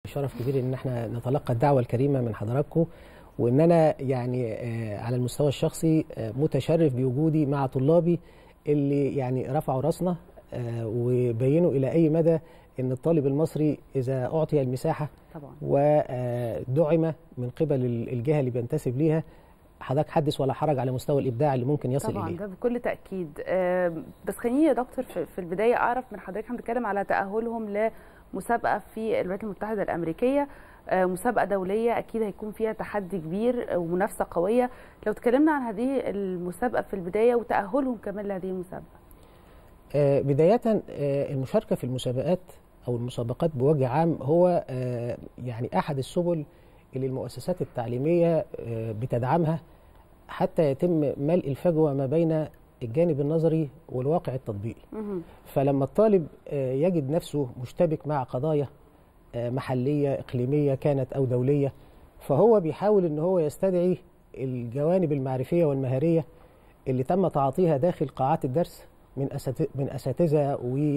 شرف كبير ان احنا نتلقى الدعوه الكريمه من حضراتكم وان انا يعني على المستوى الشخصي متشرف بوجودي مع طلابي اللي يعني رفعوا راسنا وبينوا الى اي مدى ان الطالب المصري اذا اعطي المساحه طبعا ودعم من قبل الجهه اللي بينتسب ليها حضرتك حدث ولا حرج على مستوى الابداع اللي ممكن يصل طبعا اليه ده بكل تاكيد بس خليني يا دكتور في البدايه اعرف من حضرتك احنا بنتكلم على تاهلهم لمسابقه في الولايات المتحده الامريكيه مسابقه دوليه اكيد هيكون فيها تحدي كبير ومنافسه قويه لو تكلمنا عن هذه المسابقه في البدايه وتاهلهم كمان لهذه المسابقه بدايه المشاركه في المسابقات او المسابقات بوجه عام هو يعني احد السبل اللي المؤسسات التعليميه بتدعمها حتى يتم ملء الفجوه ما بين الجانب النظري والواقع التطبيقي فلما الطالب يجد نفسه مشتبك مع قضايا محليه اقليميه كانت او دوليه فهو بيحاول ان هو يستدعي الجوانب المعرفيه والمهاريه اللي تم تعاطيها داخل قاعات الدرس من من اساتذه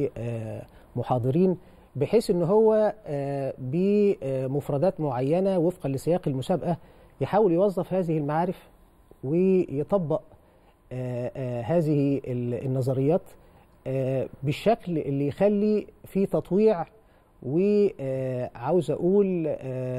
ومحاضرين بحيث ان هو بمفردات معينه وفقا لسياق المسابقه يحاول يوظف هذه المعارف ويطبق هذه النظريات بالشكل اللي يخلي في تطويع وعاوز اقول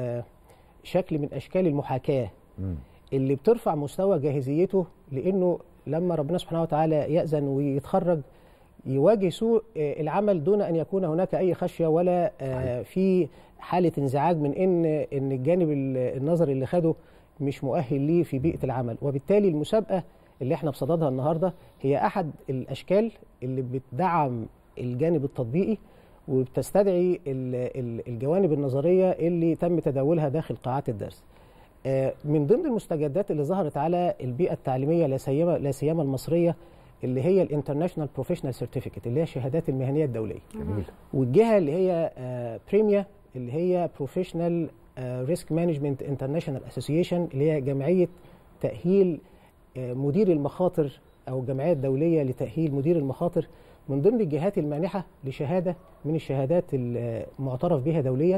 شكل من اشكال المحاكاه اللي بترفع مستوى جاهزيته لانه لما ربنا سبحانه وتعالى ياذن ويتخرج يواجه سوء العمل دون ان يكون هناك اي خشيه ولا في حاله انزعاج من ان ان الجانب النظري اللي خده مش مؤهل ليه في بيئه العمل وبالتالي المسابقه اللي احنا بصددها النهارده هي احد الاشكال اللي بتدعم الجانب التطبيقي وبتستدعي الجوانب النظريه اللي تم تداولها داخل قاعات الدرس. من ضمن المستجدات اللي ظهرت على البيئه التعليميه لا سيما لا سيما المصريه اللي هي الانترناشونال بروفيشنال سيرتيفيكت اللي هي الشهادات المهنيه الدوليه. جميل. والجهه اللي هي بريميا اللي هي بروفيشنال ريسك مانجمنت انترناشونال اسوسيشن اللي هي جمعيه تاهيل مدير المخاطر او الجمعيه الدوليه لتاهيل مدير المخاطر من ضمن الجهات المانحه لشهاده من الشهادات المعترف بها دوليا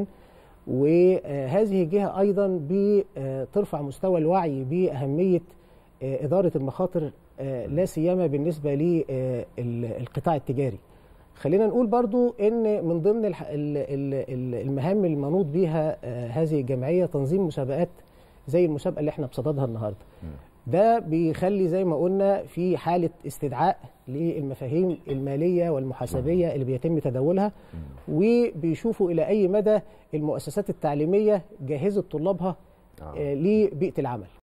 وهذه الجهه ايضا بترفع مستوى الوعي باهميه اداره المخاطر لا سيما بالنسبه للقطاع التجاري خلينا نقول برضو ان من ضمن المهام المنوط بها هذه الجمعيه تنظيم مسابقات زي المسابقه اللي احنا بصددها النهارده ده بيخلي زي ما قلنا في حاله استدعاء للمفاهيم الماليه والمحاسبيه اللي بيتم تداولها وبيشوفوا الى اي مدى المؤسسات التعليميه جهزت طلابها لبيئه العمل